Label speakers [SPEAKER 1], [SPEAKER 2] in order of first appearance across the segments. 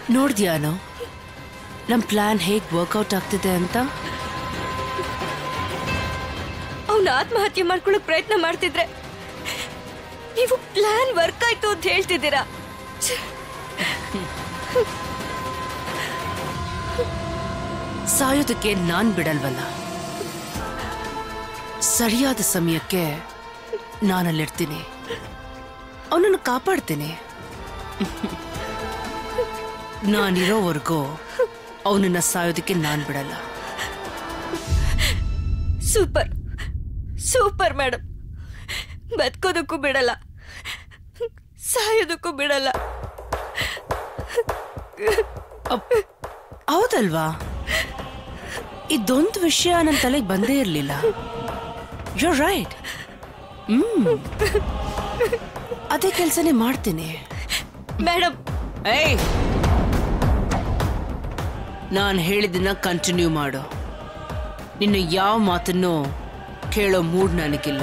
[SPEAKER 1] ನೋಡ್ದ್ಯಾನೋ ನಮ್ ಪ್ಲಾನ್ ಹೇಗ್ ವರ್ಕೌಟ್ ಆಗ್ತಿದೆ ಅಂತ
[SPEAKER 2] ಅವನ ಆತ್ಮಹತ್ಯೆ ಮಾಡ್ಕೊಳಕ್ ಪ್ರಯತ್ನ ಮಾಡ್ತಿದ್ರೆ ನೀವು ಪ್ಲಾನ್ ವರ್ಕ್ ಆಯ್ತು ಅಂತ ಹೇಳ್ತಿದ್ದೀರಾ ಛೆ,
[SPEAKER 1] ಸಾಯೋದಕ್ಕೆ ನಾನ್ ಬಿಡಲ್ವಲ್ಲ ಸರಿಯಾದ ಸಮಯಕ್ಕೆ ನಾನಲ್ಲಿರ್ತೀನಿ ಅವನನ್ನು ಕಾಪಾಡ್ತೀನಿ ನಾನಿರೋವರೆಗೂ ಅವನನ್ನ ಸಾಯೋದಕ್ಕೆ ನಾನ್ ಬಿಡಲ್ಲ
[SPEAKER 2] ಸೂಪರ್ ಸೂಪರ್ ಮೇಡಮ್ ಬದುಕೋದಕ್ಕೂ ಬಿಡಲ್ಲ ಸಾಯೋದಕ್ಕೂ ಬಿಡಲ್ಲ
[SPEAKER 1] ಅಪ್- ಹೌದಲ್ವಾ ಇದೊಂದು ವಿಷಯ ನನ್ನ ತಲೆಗೆ ಬಂದೇ ಇರಲಿಲ್ಲ ಯು ರೈಟ್ ಹ್ಮ್ ಅದೇ ಕೆಲಸನೇ ಮಾಡ್ತೀನಿ
[SPEAKER 2] ಮೇಡಮ್
[SPEAKER 1] ಏಯ್ ನಾನು ಹೇಳಿದ್ದನ್ನ ಕಂಟಿನ್ಯೂ ಮಾಡು ನಿನ್ನ ಯಾವ ಮಾತನ್ನು ಕೇಳೋ ಮೂಡ್ ನನಗಿಲ್ಲ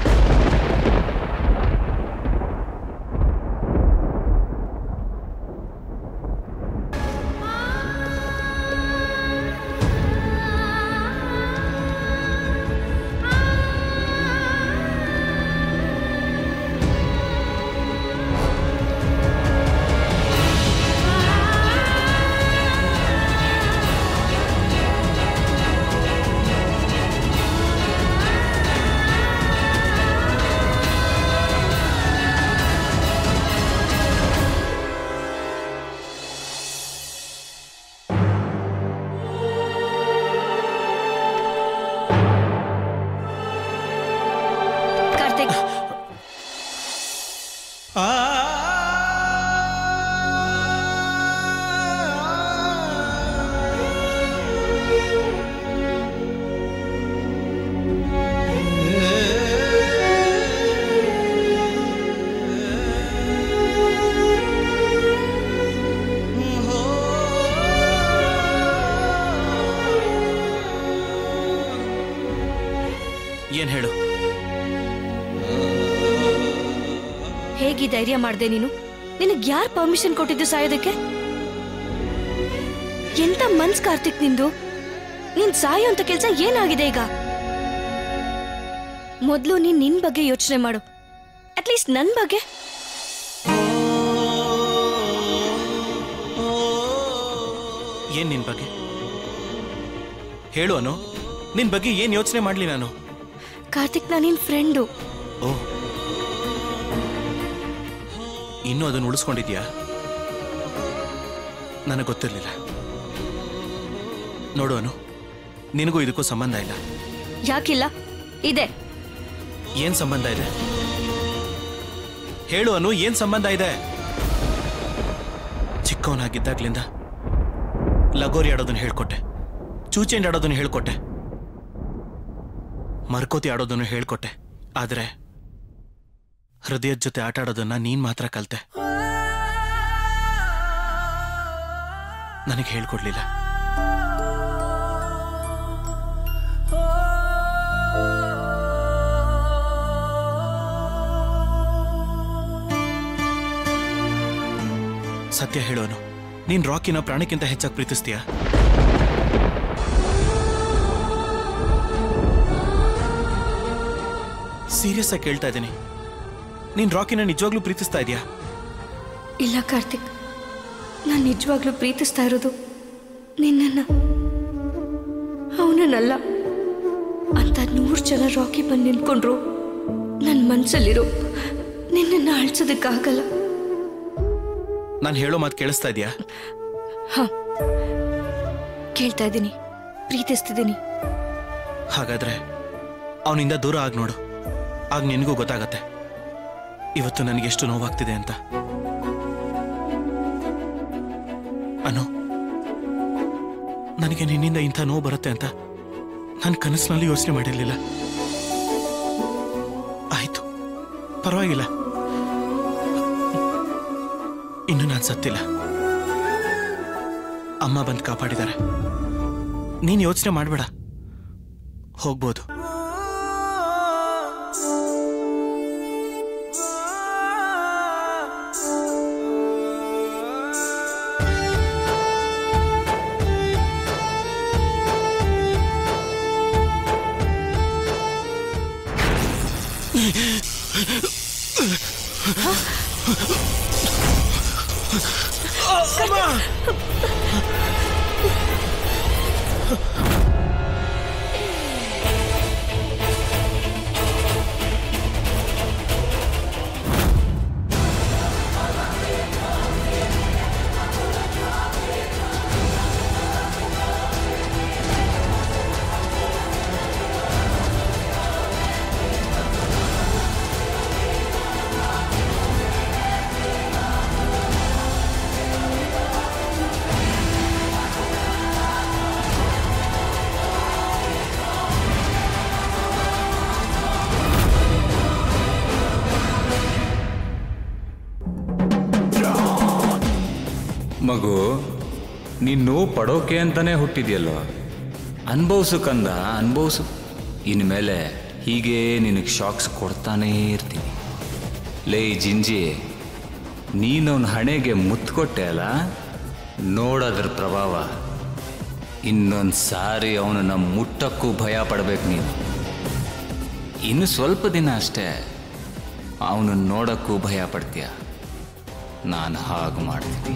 [SPEAKER 2] ಕಾರ್ತಿಕ್
[SPEAKER 3] ಏನ್ ಹೇಳು
[SPEAKER 2] ಹೇಗೆ ಈ ಧೈರ್ಯ ಮಾಡ್ದೆ ನೀನು ನಿನಗ್ ಯಾರ್ ಪರ್ಮಿಷನ್ ಕೊಟ್ಟಿದ್ದು ಸಾಯೋದಕ್ಕೆ ಎಂತ ಮನ್ಸ್ ಕಾರ್ತಿಕ್ ನಿಂದು ನೀನ್ ಸಾಯೋ ಅಂತ ಕೆಲ್ಸ ಏನಾಗಿದೆ ಈಗ ಮೊದ್ಲು ನೀನ್ ನಿನ್ ಬಗ್ಗೆ ಯೋಚನೆ ಮಾಡು ಅಟ್ಲೀಸ್ಟ್ ನನ್ ಬಗ್ಗೆ
[SPEAKER 3] ಏನ್ ನಿನ್ ಬಗ್ಗೆ ಹೇಳು ಅನು ನಿನ್ ಬಗ್ಗೆ ಏನ್ ಯೋಚನೆ ಮಾಡ್ಲಿ ನಾನು
[SPEAKER 2] ಕಾರ್ತಿಕ್ ನಾ ನಿನ್ ಫ್ರೆಂಡು
[SPEAKER 3] ಓ ಇನ್ನೂ ಅದನ್ನು ಉಳಿಸ್ಕೊಂಡಿದ್ಯಾ ನನಗೆ ಗೊತ್ತಿರಲಿಲ್ಲ ನೋಡು ಅನು ನಿನಗೂ ಇದಕ್ಕೂ ಸಂಬಂಧ ಇಲ್ಲ
[SPEAKER 2] ಯಾಕಿಲ್ಲ ಇದೆ
[SPEAKER 3] ಏನ್ ಸಂಬಂಧ ಇದೆ ಹೇಳು ಅನು ಏನ್ ಸಂಬಂಧ ಇದೆ ಚಿಕ್ಕವನಾಗಿದ್ದಾಗ್ಲಿಂದ ಲಗೋರಿ ಆಡೋದನ್ನ ಹೇಳ್ಕೊಟ್ಟೆ ಚೂಚೆಂಡ್ ಆಡೋದನ್ನ ಹೇಳ್ಕೊಟ್ಟೆ ಮರ್ಕೋತಿ ಆಡೋದನ್ನು ಹೇಳ್ಕೊಟ್ಟೆ ಆದ್ರೆ ಹೃದಯದ ಜೊತೆ ಆಟ ಆಡೋದನ್ನ ನೀನ್ ಮಾತ್ರ ಕಲ್ತೆ ನನಗೆ ಹೇಳ್ಕೊಡ್ಲಿಲ್ಲ ಸತ್ಯ ಹೇಳೋನು ನೀನ್ ರಾಕಿನ ಪ್ರಾಣಕ್ಕಿಂತ ಹೆಚ್ಚಾಗಿ ಪ್ರೀತಿಸ್ತೀಯಾ ಸೀರಿಯಸ್ ಆಗಿ ಕೇಳ್ತಾ ಇದ್ದೀನಿ ನೀನ್ ರಾಕಿನ ನಿಜವಾಗ್ಲೂ ಪ್ರೀತಿಸ್ತಾ ಇದೀಯಾ
[SPEAKER 2] ಇಲ್ಲ ಕಾರ್ತಿಕ್ ನಾನು ನಿಜವಾಗ್ಲೂ ಪ್ರೀತಿಸ್ತಾ ಇರೋದು ನಿನ್ನನ್ನ ಅವನನ್ನಲ್ಲ ಅಂತ ನೂರು ಜನ ರಾಕಿ ಬಂದು ನಿಂತ್ಕೊಂಡ್ರು ನನ್ನ ಮನ್ಸಲ್ಲಿರೋ ನಿನ್ನನ್ನ ಅಳ್ಸೋದಕ್ಕಾಗಲ್ಲ
[SPEAKER 3] ನಾನು ಹೇಳೋ ಮಾತು ಕೇಳಿಸ್ತಾ ಇದೀಯಾ
[SPEAKER 2] ಹ ಕೇಳ್ತಾ ಇದ್ದೀನಿ ಪ್ರೀತಿಸ್ತಿದ್ದೀನಿ
[SPEAKER 3] ಹಾಗಾದ್ರೆ ಅವನಿಂದ ದೂರ ಆಗಿ ನೋಡು ಆಗ ನಿನಗೂ ಗೊತ್ತಾಗತ್ತೆ ಇವತ್ತು ನನಗೆ ಎಷ್ಟು ನೋವಾಗ್ತಿದೆ ಅಂತ ಅನು ನನಗೆ ನಿನ್ನಿಂದ ಇಂಥ ನೋವು ಬರುತ್ತೆ ಅಂತ ನನ್ನ ಕನಸಿನಲ್ಲಿ ಯೋಚನೆ ಮಾಡಿರಲಿಲ್ಲ ಆಯ್ತು ಪರವಾಗಿಲ್ಲ ಇನ್ನು ನಾನು ಸತ್ತಿಲ್ಲ ಅಮ್ಮ ಬಂದು ಕಾಪಾಡಿದ್ದಾರೆ ನೀನು ಯೋಚನೆ ಮಾಡಬೇಡ ಹೋಗ್ಬೋದು
[SPEAKER 4] ಮಗು ನೀನು ಪಡೋಕೆ ಅಂತಾನೆ ಹುಟ್ಟಿದ್ಯಲ್ಲೋ ಅನ್ಭವ್ಸು ಕಂದ ಅನ್ಭವ್ಸು ಇನ್ಮೇಲೆ ಹೀಗೆ ನಿನಗೆ ಶಾಕ್ಸ್ ಕೊಡ್ತಾನೇ ಇರ್ತೀನಿ ಲೇ ಜಿಂಜಿ ನೀನವನ ಹಣೆಗೆ ಮುತ್ತು ಕೊಟ್ಟೆ ಅಲ್ಲ ನೋಡೋದ್ರ ಪ್ರಭಾವ ಇನ್ನೊಂದು ಸಾರಿ ಅವನನ್ನ ಮುಟ್ಟಕ್ಕೂ ಭಯ ಪಡ್ಬೇಕು ನೀನು ಇನ್ನು ಸ್ವಲ್ಪ ದಿನ ಅಷ್ಟೇ ಅವನು ನೋಡಕ್ಕೂ ಭಯ ಪಡ್ತೀಯ ನಾನು ಹಾಗೆ ಮಾಡ್ತೀನಿ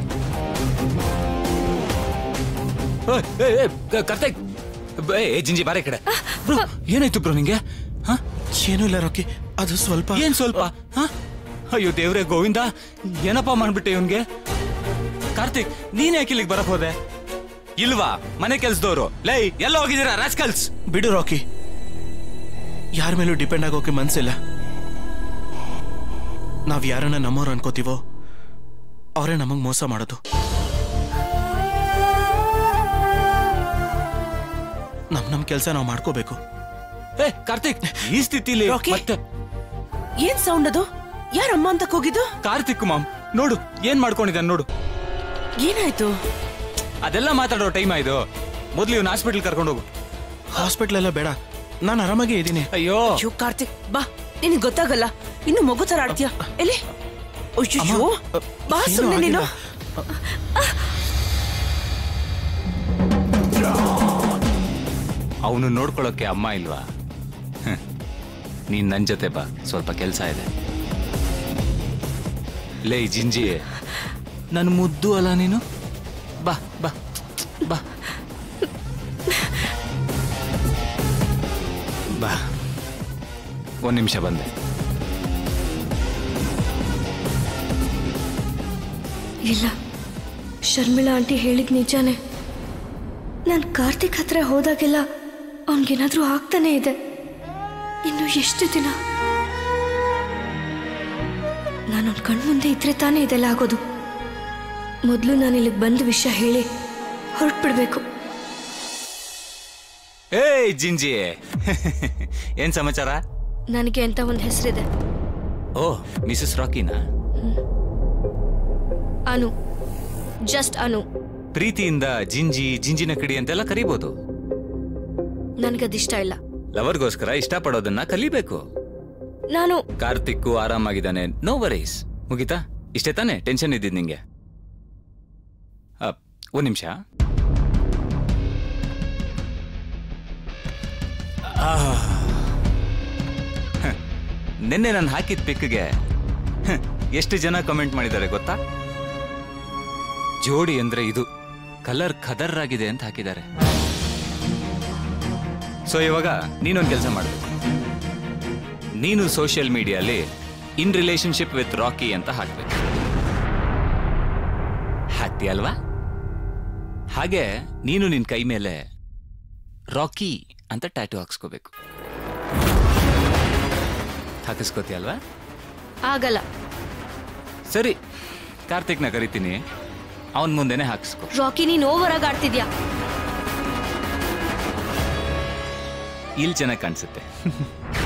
[SPEAKER 4] ಓಯ್, ಏಯ್, ಏಯ್, ಕ- ಕಾರ್ತಿಕ್ ಬ- ಏ ಜಿಂಜಿ ಬಾರೆ ಕಡೆ ಬ್ರೋ ಏನಾಯ್ತು ಬ್ರೋ ನಿಂಗೆ ಹ?
[SPEAKER 3] ಏನೂ ಇಲ್ಲ ರಾಕಿ ಅದು ಸ್ವಲ್ಪ
[SPEAKER 4] ಏನ್ ಸ್ವಲ್ಪ ಹ? ಅಯ್ಯೋ ದೇವ್ರೆ ಗೋವಿಂದ ಏನಪ್ಪ ಮಾಡ್ಬಿಟ್ಟೆ ಇವನ್ಗೆ ಕಾರ್ತಿಕ್ ನೀನ್ ಯಾಕೆ ಇಲ್ಲಿಗೆ ಬರಕ್ ಹೋದೆ ಇಲ್ವಾ ಮನೆ ಕೆಲ್ಸದವ್ರು ಲೈ ಎಲ್ಲ ಹೋಗಿದ್ದೀರಾ ರಾಜ್ಕಲ್ಸ್
[SPEAKER 3] ಬಿಡು ರಾಕಿ ಯಾರ ಮೇಲೂ ಡಿಪೆಂಡ್ ಆಗೋಕೆ ಮನ್ಸಿಲ್ಲ ನಾವ್ ಯಾರನ್ನ ನಮ್ಮವ್ರು ಅನ್ಕೋತೀವೋ ಅವರೇ ನಮಗ್ ಮೋಸ ಮಾಡೋದು ನಮ್ ನಮ್ ಕೆಲಸ ನಾವು ಮಾಡ್ಕೋಬೇಕು
[SPEAKER 4] ಏ ಕಾರ್ತಿಕ್ ಈ ಸ್ಥಿತಿಲಿ
[SPEAKER 1] ರಾಕಿ?
[SPEAKER 4] ಮತ್ತೆ
[SPEAKER 1] ಏನ್ ಸೌಂಡ್ ಅದು ಯಾರಮ್ಮ ಅಂತ ಹೋಗಿದ್ದು
[SPEAKER 4] ಕಾರ್ತಿಕ್ ಮಾಮ್ ನೋಡು ಏನ್ ಮಾಡ್ಕೊಂಡಿದ್ದಾನೆ ನೋಡು
[SPEAKER 1] ಏನಾಯ್ತು
[SPEAKER 4] ಅದೆಲ್ಲ ಮಾತಾಡೋ ಟೈಮ್ ಆಯ್ತು ಮೊದ್ಲು ಇವ್ನ ಹಾಸ್ಪಿಟಲ್ ಕರ್ಕೊಂಡು ಹೋಗು
[SPEAKER 3] ಹಾಸ್ಪಿಟ್ಲ್ ಎಲ್ಲ ಬೇಡ ನಾನು ಆರಾಮಾಗೇ ಇದ್ದೀನಿ
[SPEAKER 4] ಅಯ್ಯೋ
[SPEAKER 1] ಅಯ್ಯೋ ಕಾರ್ತಿಕ್ ಬಾ ನಿನಗ್ ಗೊತ್ತಾಗಲ್ಲ ಇನ್ನು ಮಗು ತರ ಆಡ್ತೀಯ ಎಲ್ಲಿ ಅಯ್ಯೋ
[SPEAKER 3] ಅಮ್ಮ,
[SPEAKER 1] ಬಾ
[SPEAKER 3] ಏನೂ
[SPEAKER 1] ಸುಮ್ಮನೆ ನೀನು
[SPEAKER 3] ಆಗಿಲ್ಲ.
[SPEAKER 4] ಅವನು ನೋಡ್ಕೊಳ್ಳೋಕೆ ಅಮ್ಮ ಇಲ್ವಾ ಹ್ಮ್. ನೀನ್ ನನ್ ಜೊತೆ ಬಾ ಸ್ವಲ್ಪ ಕೆಲಸ ಇದೆ ಲೇ ಜಿಂಜಿ ನನ್ ಮುದ್ದು ಅಲ್ಲ ನೀನು ಬಾ ಬಾ ಬಾ ಬಾ ಒಂದ್ ನಿಮಿಷ ಬಂದೆ
[SPEAKER 2] ಇಲ್ಲ ಶರ್ಮಿಳಾ ಆಂಟಿ ಹೇಳಿದ್ ನಿಜಾನೇ ನಾನು ಕಾರ್ತಿಕ್ ಹತ್ರ ಹೋದಾಗೆಲ್ಲ ಅವನಿಗೇನಾದ್ರೂ ಆಗ್ತಾನೆ ಇದೆ ಇನ್ನು ಎಷ್ಟು ದಿನ ನಾನು ಅವ್ನ ಕಣ್ಮುಂದೆ ಇದ್ರೆ ತಾನೇ ಇದೆಲ್ಲ ಆಗೋದು ಮೊದಲು ನಾನು ಇಲ್ಲಿಗೆ ಬಂದ ವಿಷಯ ಹೇಳಿ ಹೊರಟ್ಬಿಡ್ಬೇಕು
[SPEAKER 4] ಏಯ್ ಜಿಂಜಿ ಏನ್ ಸಮಾಚಾರ
[SPEAKER 2] ನನಗೆ ಅಂತ ಒಂದು ಹೆಸರಿದೆ
[SPEAKER 4] ಓ ಮಿಸಸ್ ರಾಕಿನಾ
[SPEAKER 2] ಅನು ಜಸ್ಟ್ ಅನು
[SPEAKER 4] ಪ್ರೀತಿಯಿಂದ ಜಿಂಜಿ ಜಿಂಜಿನ ಕಡಿ ಅಂತೆಲ್ಲ ಕರಿಬೋದು
[SPEAKER 2] ನನಗದಿಷ್ಟ ಇಲ್ಲ
[SPEAKER 4] ಲವರ್ಗೋಸ್ಕರ ಇಷ್ಟಪಡೋದನ್ನ ಕಲಿಬೇಕು
[SPEAKER 2] ನಾನು
[SPEAKER 4] ಕಾರ್ತಿಕ್ಕು ಆರಾಮಾಗಿದ್ದಾನೆ ನೋ ವರೀಸ್ ಮುಗಿತಾ ಇಷ್ಟೇ ತಾನೇ ಟೆನ್ಷನ್ ಇದ್ದಿದ್ ನಿಂಗೆ ಅಪ್, ಒಂದ್ ನಿಮಿಷ ನಿನ್ನೆ ನಾನು ಹಾಕಿದ ಪಿಕ್ಗೆ ಎಷ್ಟು ಜನ ಕಮೆಂಟ್ ಮಾಡಿದ್ದಾರೆ ಗೊತ್ತಾ ಜೋಡಿ ಅಂದ್ರೆ ಇದು ಕಲರ್ ಖದರ್ ಆಗಿದೆ ಅಂತ ಹಾಕಿದ್ದಾರೆ ಸೊ ಇವಾಗ ನೀನೊಂದು ಕೆಲಸ ಮಾಡಬೇಕು ನೀನು ಸೋಷಿಯಲ್ ಮೀಡಿಯಲ್ಲಿ ಇನ್ ರಿಲೇಶನ್ಶಿಪ್ ವಿತ್ ರಾಕಿ ಅಂತ ಹಾಕ್ಬೇಕು ಹಾಕ್ತೀಯಲ್ವಾ ಹಾಗೆ ನೀನು ನಿನ್ ಕೈ ಮೇಲೆ ರಾಕಿ ಅಂತ ಟ್ಯಾಟೂ ಹಾಕ್ಸ್ಕೋಬೇಕು ಹಾಕಿಸ್ಕೋತೀಯಲ್ವಾ
[SPEAKER 2] ಆಗಲ್ಲ
[SPEAKER 4] ಸರಿ ಕಾರ್ತಿಕ್ನ ಕರಿತೀನಿ ಅವನ್ ಮುಂದೆನೆ ಹಾಕಿಸ್ಕೋ
[SPEAKER 2] ರಾಕಿ ನೀನು ಓವರ್ ಆಗಿ ಆಡ್ತಿದ್ಯಾ
[SPEAKER 4] ಇಲ್ಲಿ ಚೆನ್ನಾಗಿ ಕಾಣಿಸುತ್ತೆ